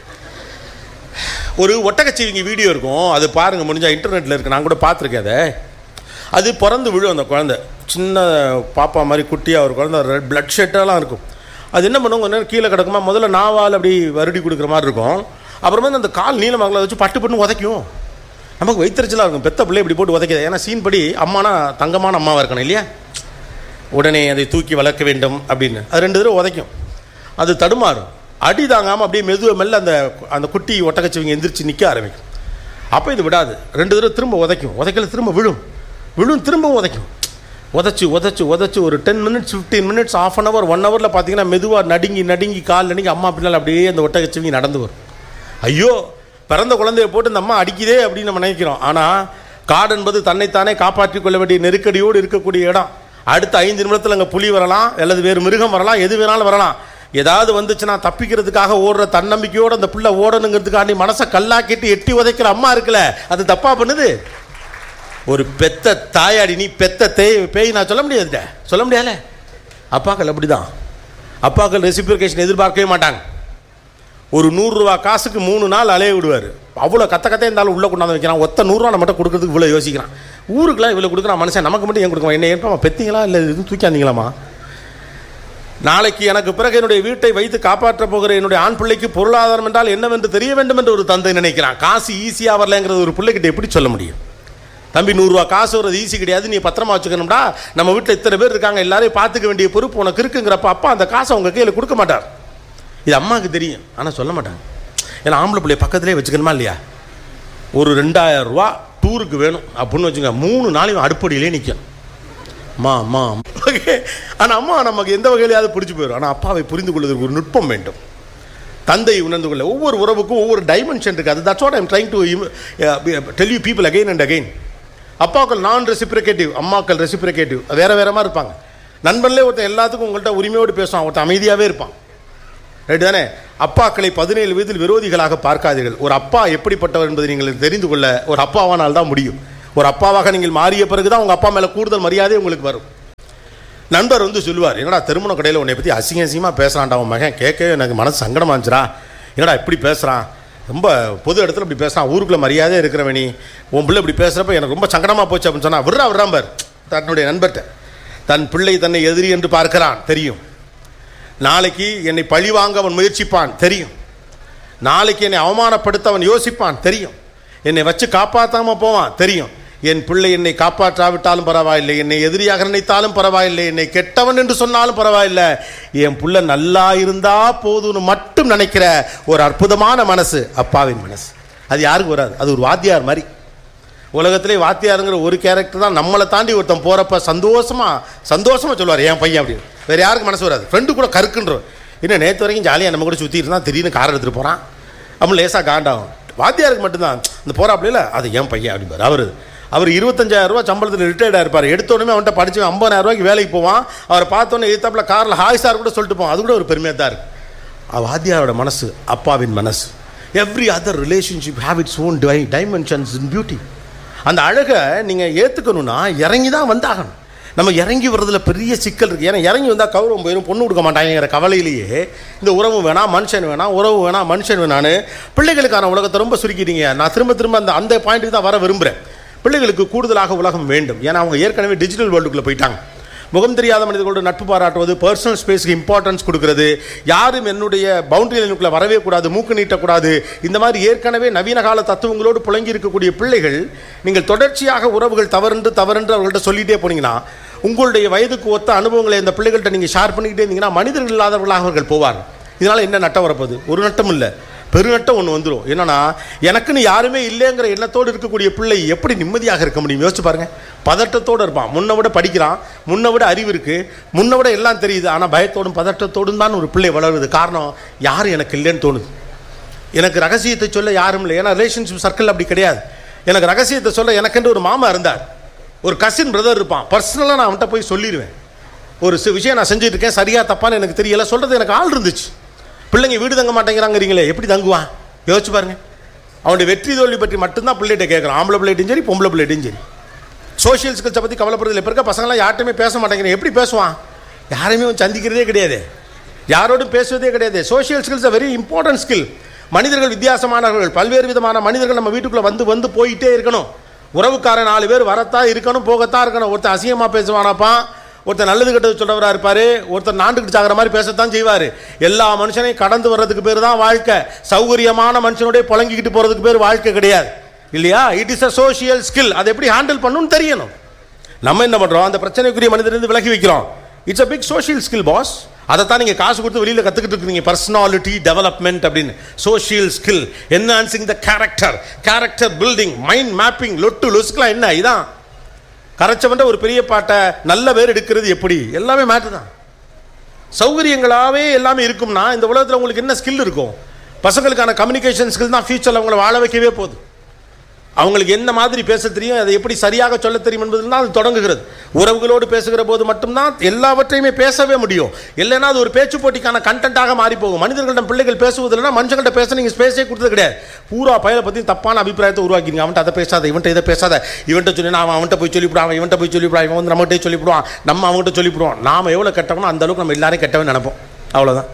Speaker 1: ஒரு ஒட்டகச்சிவிங்க வீடியோ இருக்கும் அது பாருங்கள் முடிஞ்சால் இன்டர்நெட்டில் இருக்குது நான் கூட பார்த்துருக்கேன் அதை அது பிறந்து விழும் அந்த குழந்தை சின்ன பாப்பா மாதிரி குட்டியாக ஒரு குழந்தை ரெட் பிளட் ஷெட்டெல்லாம் இருக்கும் அது என்ன பண்ணும் கொஞ்ச நேரம் கீழே கிடக்குமா முதல்ல நாவால் அப்படி வருடி கொடுக்குற மாதிரி இருக்கும் அப்புறமா அந்த கால் நீளமாகல வச்சு பட்டு பட்டு உதைக்கும் நமக்கு வைத்தறிச்சலாக இருக்கும் பெத்த பிள்ளை இப்படி போட்டு உதைக்குது ஏன்னா சீன் படி அம்மானா தங்கமான அம்மாவாக இருக்கணும் இல்லையா உடனே அதை தூக்கி வளர்க்க வேண்டும் அப்படின்னு அது ரெண்டு தடவை உதைக்கும் அது தடுமாறும் அடி தாங்காமல் அப்படியே மெதுவ மெல்ல அந்த அந்த குட்டி ஒட்டகச்சிவங்க எந்திரிச்சு நிற்க ஆரம்பிக்கும் அப்போ இது விடாது ரெண்டு தடவை திரும்ப உதைக்கும் உதைக்கல திரும்ப விழும் விழும் திரும்பவும் உதைக்கும் உதச்சு உதச்சு உதச்சு ஒரு ten minutes fifteen minutes of an hour one ஹவரில் பார்த்தீங்கன்னா மெதுவாக நடுங்கி நடுங்கி கால் நடுங்கி அம்மா பின்னால் அப்படியே அந்த ஒட்டகச்சிவங்க நடந்து வரும் ஐயோ பிறந்த குழந்தைய போட்டு இந்த அம்மா அடிக்குதே அப்படின்னு நம்ம நினைக்கிறோம் ஆனால் காடு என்பது தன்னைத்தானே காப்பாற்றிக் கொள்ள வேண்டிய நெருக்கடியோடு இருக்கக்கூடிய இடம் அடுத்த ஐந்து நிமிடத்தில் அங்கே புலி வரலாம் அல்லது வேறு மிருகம் வரலாம் எது வேணாலும் வரலாம் ஏதாவது வந்துச்சுன்னா தப்பிக்கிறதுக்காக ஓடுற தன்னம்பிக்கையோடு அந்த பிள்ளை ஓடணுங்கிறதுக்காண்டி மனசை கல்லாக்கிட்டு எட்டி உதைக்கிற அம்மா இருக்குல்ல அது தப்பா பண்ணுது ஒரு பெத்த தாயாடி நீ பெத்த தேய் பேய் நான் சொல்ல முடியாதுட்ட சொல்ல முடியாதுல அப்பாக்கள் அப்படிதான் அப்பாக்கள் ரெசிபிகேஷன் எதிர்பார்க்கவே மாட்டாங்க ஒரு நூறுரூவா காசுக்கு மூணு நாள் அலைய விடுவார் அவ்வளோ கத்த கத்த இருந்தாலும் உள்ளே கொண்டாந்து வைக்கிறான் ஒத்த நூறுரூவா நம்மகிட்ட கொடுக்கறதுக்கு இவ்வளோ யோசிக்கிறான் ஊருக்குலாம் இவ்வளோ கொடுக்குறான் மனுஷன் நமக்கு மட்டும் ஏன் கொடுக்குறான் என்ன ஏற்பா பெத்தீங்களா இல்லை இது தூக்கியாந்தீங்களாமா நாளைக்கு எனக்கு பிறகு என்னுடைய வீட்டை வைத்து காப்பாற்றப் போகிற என்னுடைய ஆண் பிள்ளைக்கு பொருளாதாரம் என்றால் என்னவென்று தெரிய வேண்டும் என்று ஒரு தந்தை நினைக்கிறான் காசு ஈஸியாக வரலங்கிறது ஒரு பிள்ளைகிட்ட எப்படி சொல்ல முடியும் தம்பி நூறுரூவா காசு வர்றது ஈஸி கிடையாது நீ பத்திரமா வச்சுக்கணும்டா நம்ம வீட்டில் இத்தனை பேர் இருக்காங்க எல்லாரையும் பார்த்துக்க வேண்டிய பொறுப்பு உனக்கு இருக்குங்கிறப்ப அப்பா அந்த காசை உங்கள் கையில் கொடுக்க மாட்டார் இது அம்மாவுக்கு தெரியும் ஆனால் சொல்ல மாட்டாங்க ஏன்னா ஆம்பளை பிள்ளைய பக்கத்துலேயே வச்சுக்கணுமா இல்லையா ஒரு ரெண்டாயிரம் ரூபா டூருக்கு வேணும் அப்படின்னு வச்சுங்க மூணு நாளையும் அடுப்படியிலே நிற்கும் மா மா ஓகே ஆனால் அம்மா நமக்கு எந்த வகையிலையாவது பிடிச்சி போயிடும் ஆனால் அப்பாவை புரிந்து கொள்வதற்கு ஒரு நுட்பம் வேண்டும் தந்தை உணர்ந்து கொள்ள ஒவ்வொரு உறவுக்கும் ஒவ்வொரு டைமென்ஷன் இருக்குது அது that's what I'm trying to tell you people again and again அப்பாக்கள் நான் ரெசிப்ரிகேட்டிவ் அம்மாக்கள் ரெசிப்ரிகேட்டிவ் வேற வேற மாதிரி இருப்பாங்க நண்பன்லேயே ஒருத்தன் எல்லாத்துக்கும் உங்கள்கிட்ட உரிமையோடு பேசுவான் ஒருத்தன் அமைதியாகவே இருப்பான் ரைட்டு தானே அப்பாக்களை பதினேழு வயதில் விரோதிகளாக பார்க்காதீர்கள் ஒரு அப்பா எப்படிப்பட்டவர் என்பதை நீங்கள் தெரிந்து கொள்ள ஒரு அப்பாவானால் தான் முடியும் ஒரு அப்பாவாக நீங்கள் மாறிய பிறகு தான் உங்கள் அப்பா மேலே கூடுதல் மரியாதை உங்களுக்கு வரும் நண்பர் வந்து சொல்லுவார் என்னடா திருமண கடையில் உன்னை பற்றி அசிங்க அசிங்கமாக பேசுகிறான்டா உன் மகன் கேட்கவே எனக்கு மனசு சங்கடமா இருந்துச்சுடா என்னடா இப்படி பேசுகிறான் ரொம்ப பொது இடத்துல இப்படி பேசுகிறான் ஊருக்குள்ள மரியாதையாக இருக்கிறவனி உன் பிள்ளை இப்படி பேசுகிறப்ப எனக்கு ரொம்ப சங்கடமாக போச்சு அப்படின்னு சொன்னா விட்றா விட்றாம்பார் தன்னுடைய நண்பர்கிட்ட தன் பிள்ளை தன்னை எதிரி என்று பார்க்கிறான் தெரியும் நாளைக்கு என்னை பழி வாங்க அவன் முயற்சிப்பான் தெரியும் நாளைக்கு என்னை அவமானப்படுத்த அவன் யோசிப்பான் தெரியும் என்னை வச்சு காப்பாற்றாம போவான் தெரியும் என் பிள்ளை என்னை காப்பாற்றாவிட்டாலும் பரவாயில்லை என்னை எதிரியாக நினைத்தாலும் பரவாயில்லை என்னை கெட்டவன் என்று சொன்னாலும் பரவாயில்லை என் புள்ள நல்லா இருந்தா போதும்னு மட்டும் நினைக்கிற ஒரு அற்புதமான மனசு அப்பாவின் மனசு அது யாருக்கு வராது அது ஒரு வாத்தியார் மாதிரி உலகத்திலே வாத்தியாருங்கிற ஒரு கேரக்டர் தான் நம்மளை தாண்டி ஒருத்தன் போகிறப்ப சந்தோஷமா சந்தோஷமா சொல்லுவார் என் பையன் அப்படின்னு வேற யாருக்கு மனசு வராது ஃப்ரெண்டு கூட கருக்குன்றோம் இன்னும் நேற்று வரைக்கும் ஜாலியாக நம்ம கூட சுற்றிட்டு இருந்தான் திடீர்னு கார் எடுத்துகிட்டு போகிறான் அவன் லேசாக காண்டாகும் வாத்தியாருக்கு மட்டும்தான் இந்த போகிறாப்புல அது என் பையன் அப்படிம்பார் அவர் அவர் இருபத்தஞ்சாயிரம் ரூபா சம்பளத்தில் ரிட்டையர்டாக இருப்பார் எடுத்த உடனே அவன்கிட்ட படிச்சு ஐம்பதாயிரம் ரூபாய்க்கு வேலைக்கு போவான் அவரை பார்த்தோன்னே எதிர்த்தாப்புல காரில் ஹாய் சார் கூட சொல்லிட்டு போவான் அது கூட ஒரு பெருமையாக தான் இருக்கு அவ வாத்தியாரோட மனசு அப்பாவின் மனசு every other relationship have its own டை டைமென்ஷன்ஸ் இன் பியூட்டி அந்த அழகை நீங்கள் ஏற்றுக்கணும்னா இறங்கி தான் வந்தாகணும் நம்ம இறங்கி வர்றதுல பெரிய சிக்கல் இருக்குது ஏன்னா இறங்கி வந்தால் கௌரவம் போயிடும் பொண்ணு கொடுக்க மாட்டாங்கிற கவலையிலேயே இந்த உறவு வேணாம் மனுஷன் வேணாம் உறவு வேணாம் மனுஷன் வேணான்னு பிள்ளைகளுக்கான உலகத்தை ரொம்ப சுருக்கிட்டீங்க நான் திரும்ப திரும்ப அந்த அந்த பாயிண்ட்டுக்கு தான் வர விரும்புகிறேன் பிள்ளைகளுக்கு கூடுதலாக உலகம் வேண்டும் ஏன்னா அவங்க ஏற்கனவே டிஜிட்டல் வேர்ல்டுக்குள்ளே போயிட்டாங்க முகம் தெரியாத மனிதர்களோட நட்பு பாராட்டுவது பர்சனல் ஸ்பேஸ்க்கு இம்பார்ட்டன்ஸ் கொடுக்கிறது யாரும் என்னுடைய பவுண்டரி லைனுக்குள்ளே வரவே கூடாது மூக்கு நீட்டக்கூடாது இந்த மாதிரி ஏற்கனவே நவீன கால தத்துவங்களோடு புழங்கி இருக்கக்கூடிய பிள்ளைகள் நீங்கள் தொடர்ச்சியாக உறவுகள் தவறுன்று தவறுன்று அவர்கள்ட்ட சொல்லிட்டே போனீங்கன்னா உங்களுடைய வயதுக்கு ஒத்த அனுபவங்களை இந்த பிள்ளைகள்கிட்ட நீங்கள் ஷேர் பண்ணிக்கிட்டே இருந்தீங்கன்னா மனிதர்கள் இல்லாதவர்களாக அவர்கள் போவார் இதனால் என்ன நட்டம் வரப்போகுது ஒரு நட்டம் இல்லை பெருநட்டம் ஒன்று வந்துடும் என்னன்னா எனக்குன்னு யாருமே இல்லைங்கிற எண்ணத்தோடு இருக்கக்கூடிய பிள்ளை எப்படி நிம்மதியாக இருக்க முடியும் யோசிச்சு பாருங்க பதட்டத்தோடு இருப்பான் முன்னை விட படிக்கிறான் முன்னை விட அறிவு இருக்கு முன்னை விட எல்லாம் தெரியுது ஆனால் பயத்தோடும் பதட்டத்தோடும் தான் ஒரு பிள்ளை வளருது காரணம் யாரும் எனக்கு இல்லைன்னு தோணுது எனக்கு ரகசியத்தை சொல்ல யாரும் இல்லை ஏன்னா ரிலேஷன்ஷிப் சர்க்கிள் அப்படி கிடையாது எனக்கு ரகசியத்தை சொல்ல எனக்கென்று ஒரு மாமா இருந்தார் ஒரு கசின் பிரதர் இருப்பான் பர்சனலாக நான் அவன்கிட்ட போய் சொல்லிடுவேன் ஒரு சி- விஷயம் நான் செஞ்சுட்டு இருக்கேன் சரியா தப்பான்னு எனக்கு தெரியல சொல்கிறது எனக்கு ஆள் இருந்துச்சு பிள்ளைங்க வீடு தங்க மாட்டேங்கிறாங்கிறீங்களே எப்படி தங்குவான் யோசிச்சு பாருங்க அவனுடைய வெற்றி தோல்வி பற்றி மட்டும்தான் பிள்ளைகிட்ட கேட்குறான் ஆம்பளை பிள்ளைட்டும் சரி பொம்பளை பிள்ளைட்டும் சரி சோஷியல் ஸ்கில்ஸை பற்றி கவலைப்படுறதில்ல இப்போ இருக்க பசங்களாம் யார்ட்டுமே பேச மாட்டேங்கிறேன் எப்படி பேசுவான் யாரையுமே அவன் சந்திக்கிறதே கிடையாது யாரோடும் பேசுவதே கிடையாது social skills very important skill மனிதர்கள் வித்தியாசமானவர்கள் பல்வேறு விதமான மனிதர்கள் நம்ம வீட்டுக்குள்ளே வந்து வந்து போயிட்டே இருக்கணும் உறவுக்காரன் நாலு பேர் வரத்தான் இருக்கணும் போகத்தான் இருக்கணும் ஒருத்தன் அசிங்கமாக பேசுவானாப்பா ஒருத்தர் நல்லது கெட்டது சொல்றவரா இருப்பாரு ஒருத்தர் நாண்டுக்கிட்டு சாகிற மாதிரி பேசத்தான் செய்வார் எல்லா மனுஷனையும் கடந்து வர்றதுக்கு பேர் தான் வாழ்க்கை சௌகரியமான மனுஷனுடைய புழங்கிக்கிட்டு போகிறதுக்கு பேர் வாழ்க்கை கிடையாது இல்லையா it is a social skill அதை எப்படி ஹேண்டில் பண்ணணும்னு தெரியணும் நம்ம என்ன பண்ணுறோம் அந்த பிரச்சனைக்குரிய மனிதர்லேருந்து விலகி வைக்கிறோம் it's a big social skill boss அதைத்தான் நீங்கள் காசு கொடுத்து வெளியில் கற்றுக்கிட்டு இருக்கீங்க பர்சனாலிட்டி டெவலப்மெண்ட் அப்படின்னு social skill enhancing the character character building mind mapping லொட்டு லொஸ்க்குலாம் என்ன இதான் கரைச்சவன்ட்ட ஒரு பெரிய பாட்டை நல்ல பேர் எடுக்கிறது எப்படி எல்லாமே மேட்ரு தான் சௌகரியங்களாகவே எல்லாமே இருக்கும்னா இந்த உலகத்தில் உங்களுக்கு என்ன ஸ்கில் இருக்கும் பசங்களுக்கான கம்யூனிகேஷன் ஸ்கில் தான் ஃபியூச்சரில் அவங்கள வாழ வைக்கவே போகுது அவங்களுக்கு என்ன மாதிரி பேச தெரியும் அதை எப்படி சரியாக சொல்ல தெரியும் என்பதில் தான் அது தொடங்குகிறது உறவுகளோடு பேசுகிற போது மட்டும்தான் எல்லாவற்றையுமே பேசவே முடியும் இல்லைன்னா அது ஒரு பேச்சு போட்டிக்கான கண்டென்ட்டாக மாறி போகும் மனிதர்களிடம் பிள்ளைகள் பேசுவதில்லைன்னா மனுஷங்கள்ட்ட பேச நீங்கள் ஸ்பேஸே கொடுத்தது கிடையாது பூரா பயலை பற்றி தப்பான அபிப்பிராயத்தை உருவாக்கிங்க அவன்கிட்ட அதை பேசாத இவன்ட்ட இதை பேசாத இவன்ட்ட சொல்லி அவன் அவன்கிட்ட போய் சொல்லிவிடுவான் அவன் இவன்ட்ட போய் சொல்லிவிடுவான் இவன் வந்து நம்மகிட்டே சொல்லிவிடுவான் நம்ம அவங்ககிட்ட சொல்லிவிடுவோம் நாம எவ்வளோ கெட்டவனோ அந்த அளவுக்கு நம்ம எல்லாரையும் கெட்டவன் நினைப்போம் அவ்வளோதான்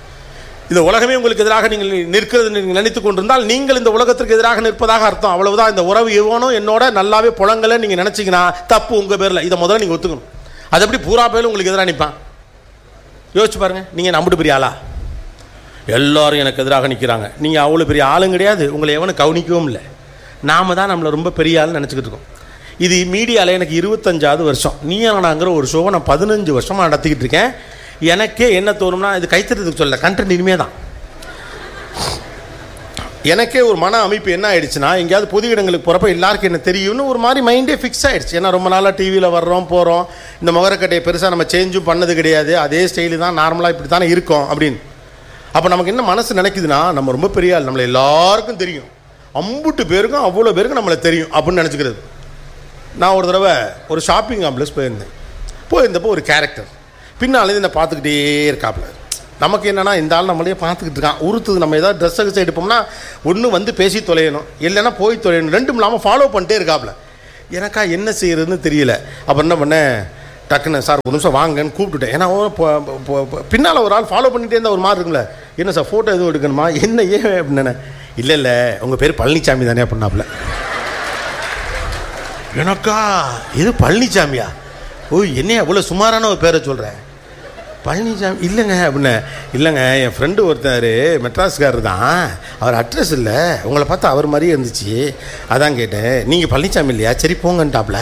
Speaker 1: இந்த உலகமே உங்களுக்கு எதிராக நீங்கள் நிற்கிறது நீங்கள் நினைத்துக் கொண்டிருந்தால் நீங்கள் இந்த உலகத்திற்கு எதிராக நிற்பதாக அர்த்தம் அவ்வளவுதான் இந்த உறவு இவனும் என்னோட நல்லாவே புலங்கலை நீங்கள் நினைச்சீங்கன்னா தப்பு உங்கள் பேரில் இதை முதல்ல நீங்கள் ஒத்துக்கணும் அது எப்படி பூரா பேரும் உங்களுக்கு எதிராக நிற்பான் யோசிச்சு பாருங்க நீங்கள் நம்பிட்டு பெரிய ஆளா எல்லாரும் எனக்கு எதிராக நிற்கிறாங்க நீங்கள் அவ்வளோ பெரிய ஆளும் கிடையாது உங்களை எவனும் கவனிக்கவும் இல்லை நாம தான் நம்மளை ரொம்ப பெரிய ஆள்னு நினச்சிக்கிட்டு இருக்கோம் இது மீடியாவில் எனக்கு இருபத்தஞ்சாவது வருஷம் நீ நாங்கிற ஒரு ஷோவை நான் பதினஞ்சு வருஷமாக நடத்திக்கிட்டு இருக்கேன் எனக்கே என்ன தோணும்னா இது கைத்தறதுக்கு சொல்ல கண்டென்ட் இனிமே தான் எனக்கே ஒரு மன அமைப்பு என்ன ஆயிடுச்சுன்னா எங்கேயாவது பொது இடங்களுக்கு போகிறப்ப எல்லாருக்கும் என்ன தெரியும்னு ஒரு மாதிரி மைண்டே ஃபிக்ஸ் ஆயிடுச்சு ஏன்னா ரொம்ப நாளாக டிவியில் வர்றோம் போகிறோம் இந்த முகரக்கட்டையை பெருசாக நம்ம சேஞ்சும் பண்ணது கிடையாது அதே ஸ்டைலு தான் நார்மலாக இப்படி தானே இருக்கோம் அப்படின்னு அப்போ நமக்கு என்ன மனசு நினைக்குதுன்னா நம்ம ரொம்ப பெரிய ஆள் நம்மளை எல்லாருக்கும் தெரியும் அம்புட்டு பேருக்கும் அவ்வளோ பேருக்கும் நம்மளை தெரியும் அப்படின்னு நினச்சிக்கிறது நான் ஒரு தடவை ஒரு ஷாப்பிங் காம்ப்ளெக்ஸ் போயிருந்தேன் போயிருந்தப்போ ஒரு கேரக்டர் பின்னாலேருந்து என்னை பார்த்துக்கிட்டே இருக்காப்புல நமக்கு என்னன்னா இந்த ஆள் நம்மளே பார்த்துக்கிட்டு இருக்கான் உறுத்துது நம்ம ஏதாவது ட்ரெஸ் கிஸ் எடுப்போம்னா ஒன்று வந்து பேசி தொலையணும் இல்லைன்னா போய் தொலையணும் ரெண்டும் இல்லாமல் ஃபாலோ பண்ணிட்டே இருக்காப்புல எனக்கா என்ன செய்யறதுன்னு தெரியல அப்புறம் என்ன பண்ணேன் டக்குன்னு சார் ஒரு நிமிஷம் வாங்கன்னு கூப்பிட்டுட்டேன் ஏன்னா பின்னால் ஒரு ஆள் ஃபாலோ பண்ணிட்டே இருந்தால் ஒரு மாதிரி இருக்கும்ல என்ன சார் ஃபோட்டோ எதுவும் எடுக்கணுமா என்ன ஏன் அப்படின்னு இல்லை இல்லை உங்கள் பேர் பழனிசாமி தானே அப்படின்னாப்புல எனக்கா இது பழனிசாமியா ஓ என்ன அவ்வளோ சுமாரான ஒரு பேரை சொல்கிறேன் பழனிசாமி இல்லைங்க அப்படின்னு இல்லைங்க என் ஃப்ரெண்டு ஒருத்தர் மெட்ராஸ்காரர் தான் அவர் அட்ரஸ் இல்லை உங்களை பார்த்தா அவர் மாதிரியே இருந்துச்சு அதான் கேட்டேன் நீங்கள் பழனிசாமி இல்லையா சரி போங்கன்ட்டாப்ல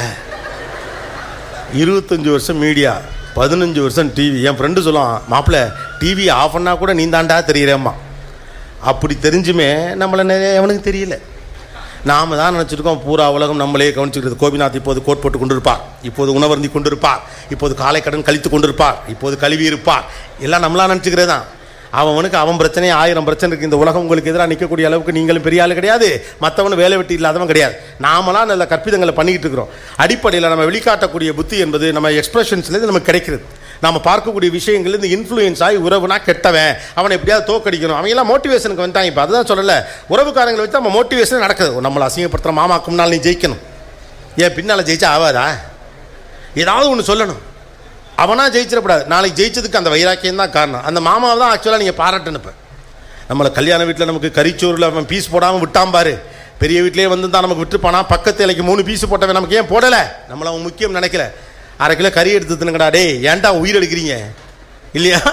Speaker 1: இருபத்தஞ்சி வருஷம் மீடியா பதினஞ்சு வருஷம் டிவி என் ஃப்ரெண்டு சொல்லுவான் மாப்பிள்ள டிவி ஆஃப் பண்ணால் கூட நீ தாண்டா தெரியுறேம்மா அப்படி தெரிஞ்சுமே நம்மளை நிறைய அவனுக்கு தெரியல நாம தான் நினச்சிருக்கோம் பூரா உலகம் நம்மளே கவனிச்சுக்கிறது கோபிநாத் இப்போது கோட் போட்டு கொண்டிருப்பார் இப்போது உணவருந்தி கொண்டிருப்பார் இப்போது காலை கடன் கழித்து கொண்டிருப்பார் இப்போது கழுவி இருப்பார் எல்லாம் நம்மளா நினச்சிக்கிறது தான் அவனுக்கு அவன் பிரச்சனை ஆயிரம் பிரச்சனை இருக்குது இந்த உலகம் உங்களுக்கு எதிராக நிற்கக்கூடிய அளவுக்கு நீங்களும் பெரிய ஆள் கிடையாது மற்றவனு வேலை வெட்டி இல்லாதவன் கிடையாது நாமலாம் நல்ல கற்பிதங்களை பண்ணிக்கிட்டு இருக்கிறோம் அடிப்படையில் நம்ம வெளிக்காட்டக்கூடிய புத்தி என்பது நம்ம எக்ஸ்பிரஷன்ஸ்லேருந்து நமக்கு கிடைக்கிறது நம்ம பார்க்கக்கூடிய விஷயங்கள் இந்த இன்ஃப்ளூயன்ஸ் ஆகி உறவுனா கெட்டவன் அவனை எப்படியாவது தோக்கடிக்கணும் அவங்க எல்லாம் மோட்டிவேஷனுக்கு வந்துட்டாங்க இப்போ அதுதான் சொல்லலை உறவுக்காரங்களை வச்சு நம்ம மோட்டிவேஷன் நடக்குது நம்மளை அசிங்கப்படுத்துகிற மாமாக்கு முன்னால் நீ ஜெயிக்கணும் ஏன் பின்னால் ஜெயிச்சா ஆகாதா ஏதாவது ஒன்று சொல்லணும் அவனா ஜெயிச்சிடக்கூடாது நாளைக்கு ஜெயிச்சதுக்கு அந்த வைராக்கியம் தான் காரணம் அந்த மாமாவை தான் ஆக்சுவலாக நீங்கள் பாராட்டணும் இப்போ நம்மளை கல்யாண வீட்டில் நமக்கு கறிச்சோறில் அவன் பீஸ் போடாமல் விட்டான் பாரு பெரிய வீட்டிலே வந்து தான் நமக்கு விட்டுருப்பானா பக்கத்து இலைக்கு மூணு பீஸ் போட்டவன் நமக்கு ஏன் போடலை நம்மளை அவன் முக்கியம் நினைக்கல அரை கிலோ கறி எடுத்து தின்னுங்கடா டேய் ஏன்டா உயிர் எடுக்கிறீங்க இல்லையா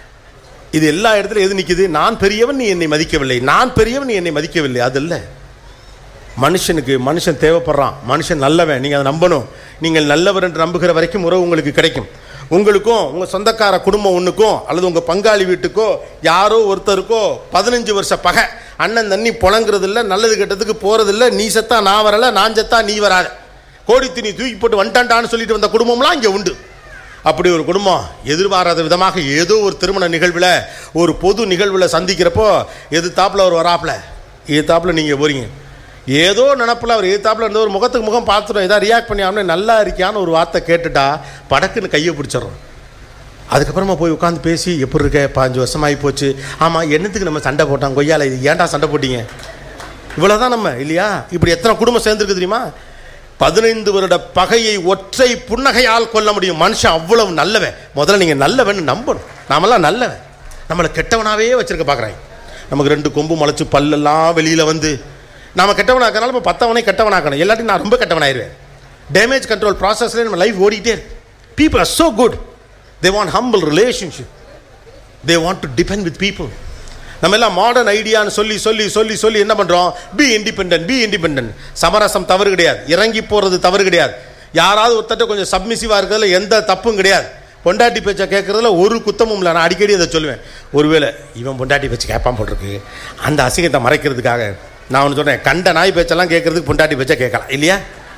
Speaker 1: இது எல்லா இடத்துலையும் எது நிற்குது நான் பெரியவன் நீ என்னை மதிக்கவில்லை நான் பெரியவன் நீ என்னை மதிக்கவில்லை அது இல்லை மனுஷனுக்கு மனுஷன் தேவைப்படுறான் மனுஷன் நல்லவன் நீங்கள் அதை நம்பணும் நீங்கள் நல்லவர் என்று நம்புகிற வரைக்கும் உறவு உங்களுக்கு கிடைக்கும் உங்களுக்கும் உங்கள் சொந்தக்கார குடும்பம் ஒன்றுக்கும் அல்லது உங்கள் பங்காளி வீட்டுக்கோ யாரோ ஒருத்தருக்கோ பதினஞ்சு வருஷ பகை அண்ணன் தண்ணி புழங்குறது இல்லை நல்லது கெட்டதுக்கு போகிறதில்ல நீ செத்தா நான் வரல நான் செத்தா நீ வராத கோடி துணி தூக்கி போட்டு வந்துட்டான்டான்னு சொல்லிட்டு வந்த குடும்பம்லாம் இங்கே உண்டு அப்படி ஒரு குடும்பம் எதிர்பாராத விதமாக ஏதோ ஒரு திருமண நிகழ்வில் ஒரு பொது நிகழ்வில் சந்திக்கிறப்போ எதிர்த்தாப்புல அவர் வராப்புல எதிர்த்தாப்புல நீங்கள் போறீங்க ஏதோ நினப்பில் அவர் எதிர்த்தாப்புல இருந்த ஒரு முகத்துக்கு முகம் பார்த்துடும் ஏதாவது ரியாக்ட் பண்ணி ஆகணும் நல்லா இருக்கியான்னு ஒரு வார்த்தை கேட்டுட்டா படக்குன்னு கையை பிடிச்சிடறோம் அதுக்கப்புறமா போய் உட்காந்து பேசி எப்படி இருக்க பாஞ்சு வருஷம் ஆகி போச்சு ஆமாம் என்னத்துக்கு நம்ம சண்டை போட்டோம் கொய்யால இது ஏன்டா சண்டை போட்டீங்க இவ்வளோதான் நம்ம இல்லையா இப்படி எத்தனை குடும்பம் சேர்ந்துருக்கு தெரியுமா பதினைந்து வருட பகையை ஒற்றை புன்னகையால் கொல்ல முடியும் மனுஷன் அவ்வளவு நல்லவன் முதல்ல நீங்கள் நல்லவன் நம்பணும் நாமெல்லாம் நல்லவன் நம்மளை கெட்டவனாவே வச்சிருக்க பார்க்குறாங்க நமக்கு ரெண்டு கொம்பு முளைச்சு பல்லெல்லாம் வெளியில் வந்து நாம கெட்டவனாக்கனால இப்போ பத்தவனே கெட்டவனாக்கணும் எல்லாத்தையும் நான் ரொம்ப கெட்டவனாயிருவேன் டேமேஜ் கண்ட்ரோல் ப்ராசஸ்லேயே நம்ம லைஃப் ஓடிட்டே இருக்கு people are so good they want humble relationship they want to depend with people நம்ம எல்லாம் மாடர்ன் ஐடியான்னு சொல்லி சொல்லி சொல்லி சொல்லி என்ன பண்ணுறோம் பி இண்டிபெண்டன்ட் பி இண்டிபெண்டன்ட் சமரசம் தவறு கிடையாது இறங்கி போகிறது தவறு கிடையாது யாராவது ஒருத்தட்ட கொஞ்சம் சப்மிசிவாக இருக்கிறதுல எந்த தப்பும் கிடையாது பொண்டாட்டி பேச்சை கேட்குறதுல ஒரு குத்தமும் இல்லை நான் அடிக்கடி அதை சொல்லுவேன் ஒருவேளை இவன் பொண்டாட்டி பேச்சு கேட்பான் போட்டிருக்கு அந்த அசிங்கத்தை மறைக்கிறதுக்காக நான் ஒன்று சொல்கிறேன் கண்ட நாய் பேச்செல்லாம் கேட்குறதுக்கு பொண்டாட்டி பேச்சை கேட்கலாம் இல்லையா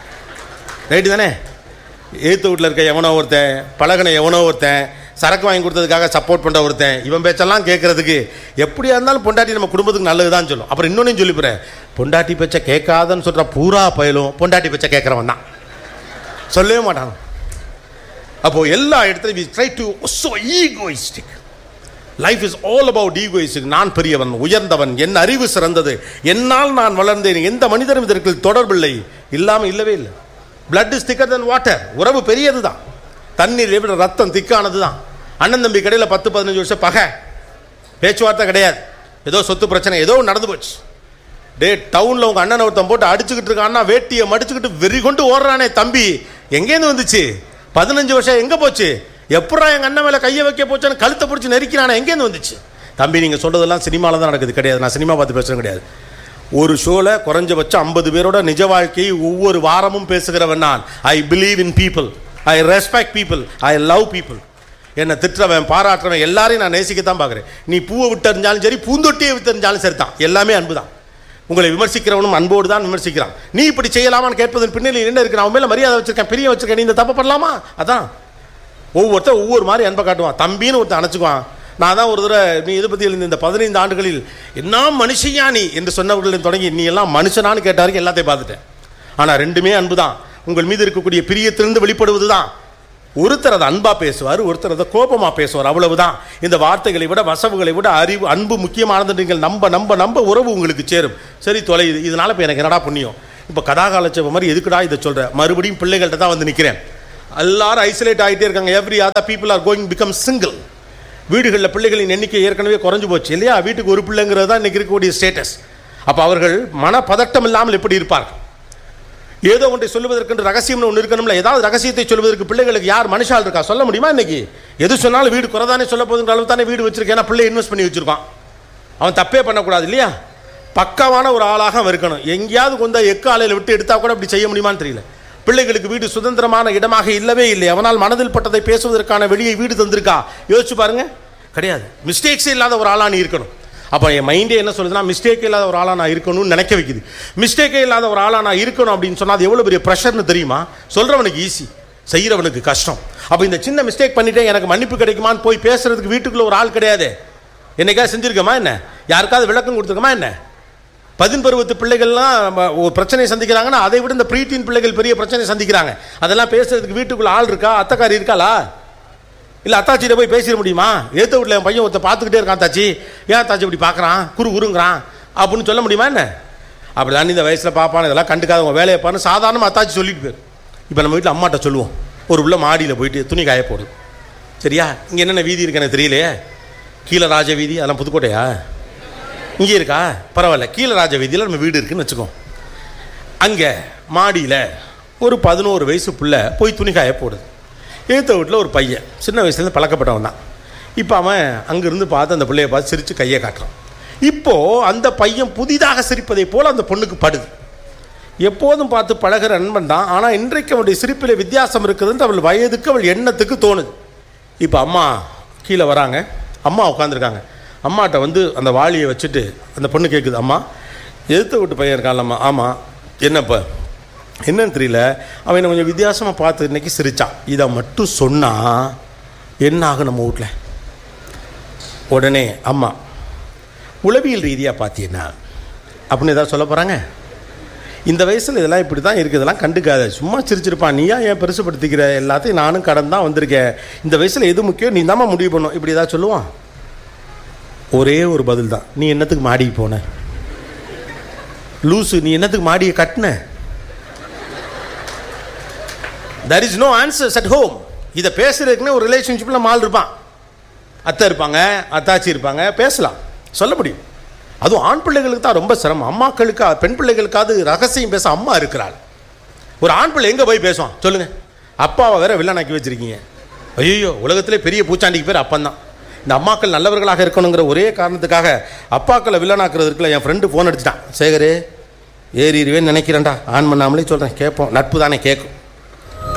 Speaker 1: ரைட்டு தானே எழுத்து வீட்டில் இருக்க எவனோ ஒருத்தன் பழகின எவனோ ஒருத்தன் சரக்கு வாங்கி கொடுத்ததுக்காக சப்போர்ட் பண்ணுற ஒருத்தன் இவன் பேச்செல்லாம் கேட்கறதுக்கு எப்படியா இருந்தாலும் பொண்டாட்டி நம்ம குடும்பத்துக்கு நல்லது தான் சொல்லும் அப்புறம் இன்னொன்னையும் சொல்லிப்புறேன் பொண்டாட்டி பேச்சை கேட்காதன்னு சொல்கிற பூரா பயலும் பொண்டாட்டி பேச்சை கேட்குறவன் தான் சொல்லவே மாட்டான் அப்போது எல்லா இடத்துலையும் we try to so egoistic life is all about egoistic நான் பெரியவன் உயர்ந்தவன் என் அறிவு சிறந்தது என்னால் நான் வளர்ந்தேன் எந்த மனிதரும் இதற்கு தொடர்பில்லை இல்லாமல் இல்லவே இல்லை blood is thicker than water உறவு பெரியது தான் தண்ணீர் விட ரத்தம் திக்கானது தான் அண்ணன் தம்பி கடையில் பத்து பதினஞ்சு வருஷம் பகை பேச்சுவார்த்தை கிடையாது ஏதோ சொத்து பிரச்சனை ஏதோ ஒண்ணு நடந்து போச்சு டே டவுனில் உங்கள் அண்ணனை ஒருத்தன் போட்டு அடிச்சுக்கிட்டு இருக்கான்னா வேட்டியை மடிச்சுக்கிட்டு வெறி கொண்டு ஓடுறானே தம்பி எங்கேருந்து வந்துச்சு பதினஞ்சு வருஷம் எங்கே போச்சு எப்படா எங்கள் அண்ணன் மேலே கையை வைக்க போச்சான்னு கழுத்தை பிடிச்சி நெரிக்கிறானே எங்கேருந்து வந்துச்சு தம்பி நீங்கள் சொல்கிறதெல்லாம் சினிமாவில் தான் நடக்குது கிடையாது நான் சினிமா பார்த்து பேசுறது கிடையாது ஒரு ஷோவில் குறைஞ்சபட்சம் ஐம்பது பேரோட நிஜ வாழ்க்கையை ஒவ்வொரு வாரமும் பேசுகிறவன் நான் I believe in people I respect people I love people என்னை திட்டுறவன் பாராட்டுறவன் எல்லாரையும் நான் நேசிக்கத்தான் பார்க்குறேன் நீ பூவை விட்டறிஞ்சாலும் சரி பூந்தொட்டியை விட்டறிஞ்சாலும் சரி தான் எல்லாமே அன்பு தான் உங்களை விமர்சிக்கிறவனும் அன்போடு தான் விமர்சிக்கிறான் நீ இப்படி செய்யலாமான்னு கேட்பதன் பின்னணியில் என்ன இருக்கு நான் அவன் மேலே மரியாதை வச்சிருக்கேன் பெரிய வச்சிருக்கேன் நீ இந்த தப்பு பண்ணலாமா அதான் ஒவ்வொருத்தர் ஒவ்வொரு மாதிரி அன்பை காட்டுவான் தம்பின்னு ஒருத்தன் அணைச்சுக்குவான் நான் தான் ஒரு தடவை நீ இதை பற்றி எழுந்த இந்த பதினைந்து ஆண்டுகளில் என்ன மனுஷையா நீ என்று சொன்னவர்களின் தொடங்கி நீ எல்லாம் மனுஷனான்னு கேட்டாருக்கு எல்லாத்தையும் பார்த்துட்டேன் ஆனால் ரெண்டுமே அன்பு தான் உங்கள் மீது இருக்கக்கூடிய பிரியத்திலிருந்து வெளிப்படுவது தான் ஒருத்தர் அதை அன்பா பேசுவார் ஒருத்தர் அதை கோபமா பேசுவார் அவ்வளவுதான் இந்த வார்த்தைகளை விட வசவுகளை விட அறிவு அன்பு முக்கியமானது நீங்கள் நம்ப நம்ப நம்ப உறவு உங்களுக்கு சேரும் சரி தொலையுது இதனால இப்போ எனக்கு என்னடா புண்ணியம் இப்போ கதாகாலட்சேப மாதிரி எதுக்குடா இதை சொல்ற மறுபடியும் பிள்ளைகள்கிட்ட தான் வந்து நிற்கிறேன் எல்லாரும் ஐசோலேட் ஆகிட்டே இருக்காங்க every other people are going become single வீடுகளில் பிள்ளைகளின் எண்ணிக்கை ஏற்கனவே குறைஞ்சு போச்சு இல்லையா வீட்டுக்கு ஒரு பிள்ளைங்கிறது தான் இன்னைக்கு இருக்கக்கூடிய ஸ்டேட்டஸ் அப்போ அவர்கள் மன பதட்டம் இல்லாமல் எப்படி இருப்பார்கள் ஏதோ ஒன்றை சொல்லுவதற்கு ரகசியம்னு ஒன்று இருக்கணும்ல ஏதாவது ரகசியத்தை சொல்வதற்கு பிள்ளைகளுக்கு யார் மனுஷால் இருக்கா சொல்ல முடியுமா இன்னைக்கு எது சொன்னாலும் வீடு குறைதானே சொல்ல போதுங்கிற அளவு தானே வீடு வச்சிருக்கேன் ஏன்னா பிள்ளை இன்வெஸ்ட் பண்ணி வச்சிருக்கான் அவன் தப்பே பண்ணக்கூடாது இல்லையா பக்காவான ஒரு ஆளாக அவன் இருக்கணும் எங்கேயாவது கொண்ட எக்கு ஆலையில் விட்டு எடுத்தா கூட அப்படி செய்ய முடியுமான்னு தெரியல பிள்ளைகளுக்கு வீடு சுதந்திரமான இடமாக இல்லவே இல்லை அவனால் மனதில் பட்டதை பேசுவதற்கான வெளியே வீடு தந்திருக்கா யோசிச்சு பாருங்க கிடையாது மிஸ்டேக்ஸே இல்லாத ஒரு ஆளா நீ இருக்கணும் அப்போ என் மைண்டே என்ன சொல்லுதுன்னா மிஸ்டேக்கே இல்லாத ஒரு ஆளா நான் இருக்கணும்னு நினைக்க வைக்குது மிஸ்டேக்கே இல்லாத ஒரு ஆளா நான் இருக்கணும் அப்படின்னு சொன்னா அது எவ்வளோ பெரிய ப்ரெஷர்னு தெரியுமா சொல்றவனுக்கு ஈஸி செய்கிறவனுக்கு கஷ்டம் அப்போ இந்த சின்ன மிஸ்டேக் பண்ணிட்டேன் எனக்கு மன்னிப்பு கிடைக்குமான்னு போய் பேசுறதுக்கு வீட்டுக்குள்ள ஒரு ஆள் கிடையாது என்னைக்காவது செஞ்சிருக்கோமா என்ன யாருக்காவது விளக்கம் கொடுத்துருக்கோமா என்ன பதின் பருவத்து பிள்ளைகள்லாம் ம- ஒரு பிரச்சனை சந்திக்கிறாங்கன்னா அதை விட இந்த ப்ரீட்டீன் பிள்ளைகள் பெரிய பிரச்சனை சந்திக்கிறாங்க அதெல்லாம் பேசுறதுக்கு வீட்டுக்குள்ள ஆள் இருக்கா அத்தைக்காரி இருக்காளா இல்லை அத்தாச்சிட்ட போய் பேசிட முடியுமா ஏத்த வீட்டில் என் பையன் ஒருத்த பார்த்துக்கிட்டே இருக்கான் தாச்சி ஏன் தாச்சி இப்படி பார்க்குறான் குறு குறுங்கிறான் அப்படின்னு சொல்ல முடியுமா என்ன அப்படி தான் இந்த வயசில் பார்ப்பான் இதெல்லாம் கண்டுக்காத உங்கள் வேலையை பாருன்னு சாதாரணமாக அத்தாச்சி சொல்லிட்டு போயிரு இப்போ நம்ம வீட்டில் அம்மாட்ட சொல்லுவோம் ஒரு உள்ள மாடியில் போயிட்டு துணி காய போடுது சரியா இங்கே என்னென்ன வீதி இருக்கு எனக்கு தெரியலையே கீழே ராஜ வீதி அதெல்லாம் புதுக்கோட்டையா இங்கே இருக்கா பரவாயில்ல கீழே ராஜ வீதியில் நம்ம வீடு இருக்குன்னு வச்சுக்கோ அங்கே மாடியில் ஒரு பதினோரு வயசு புள்ள போய் துணி காய போடுது எழுத்த வீட்டில் ஒரு பையன் சின்ன வயசுலேருந்து பழக்கப்பட்டவன் தான் இப்போ அவன் அங்கேருந்து பார்த்து அந்த பிள்ளைய பார்த்து சிரித்து கையை காட்டுறான் இப்போது அந்த பையன் புதிதாக சிரிப்பதை போல் அந்த பொண்ணுக்கு படுது எப்போதும் பார்த்து பழகுற நண்பன் தான் ஆனால் இன்றைக்கு அவனுடைய சிரிப்பில் வித்தியாசம் இருக்குதுன்னு அவள் வயதுக்கு அவள் எண்ணத்துக்கு தோணுது இப்போ அம்மா கீழே வராங்க அம்மா உட்காந்துருக்காங்க அம்மாட்ட வந்து அந்த வாளியை வச்சுட்டு அந்த பொண்ணு கேட்குது அம்மா எதிர்த்த வீட்டு பையன் இருக்கான்லம்மா ஆமாம் என்னப்பா என்னன்னு தெரியல அவன் என்னை கொஞ்சம் வித்தியாசமாக பார்த்து இன்னைக்கு சிரிச்சான் இதை மட்டும் சொன்னா என்ன ஆகும் நம்ம வீட்டில் உடனே அம்மா உளவியல் ரீதியாக பார்த்தீங்கன்னா அப்படின்னு ஏதாவது சொல்ல போகிறாங்க இந்த வயசில் இதெல்லாம் இப்படி தான் இருக்குது இதெல்லாம் கண்டுக்காத சும்மா சிரிச்சிருப்பான் நீயா ஏன் பெருசுப்படுத்திக்கிற எல்லாத்தையும் நானும் கடன் தான் வந்திருக்கேன் இந்த வயசில் எது முக்கியம் நீ தாம்மா முடிவு பண்ணும் இப்படி ஏதாவது சொல்லுவான் ஒரே ஒரு பதில் தான் நீ என்னத்துக்கு மாடிக்கு போன லூசு நீ என்னத்துக்கு மாடியை கட்டின there is no answers at home இதை பேசுறதுக்குன்னு ஒரு ரிலேஷன்ஷிப்பில் மால் இருப்பான் அத்தை இருப்பாங்க அத்தாச்சி இருப்பாங்க பேசலாம் சொல்ல முடியும் அதுவும் ஆண் பிள்ளைகளுக்கு தான் ரொம்ப சிரமம் அம்மாக்களுக்கு பெண் பிள்ளைகளுக்காவது ரகசியம் பேச அம்மா இருக்கிறாள் ஒரு ஆண் பிள்ளை எங்கே போய் பேசுவான் சொல்லுங்க அப்பாவை வேற வில்லனாக்கி வச்சிருக்கீங்க ஐயோ உலகத்திலே பெரிய பூச்சாண்டிக்கு பேர் அப்பந்தான் இந்த அம்மாக்கள் நல்லவர்களாக இருக்கணுங்கிற ஒரே காரணத்துக்காக அப்பாக்களை வில்லனாக்குறது இருக்குல்ல என் ஃப்ரெண்டு ஃபோன் அடிச்சிட்டான் சேகரே ஏறிடுவேன்னு நினைக்கிறேன்டா ஆன் பண்ணாமலே சொல்கிறேன் கேட்போம் நட்பு தானே கேட்கும்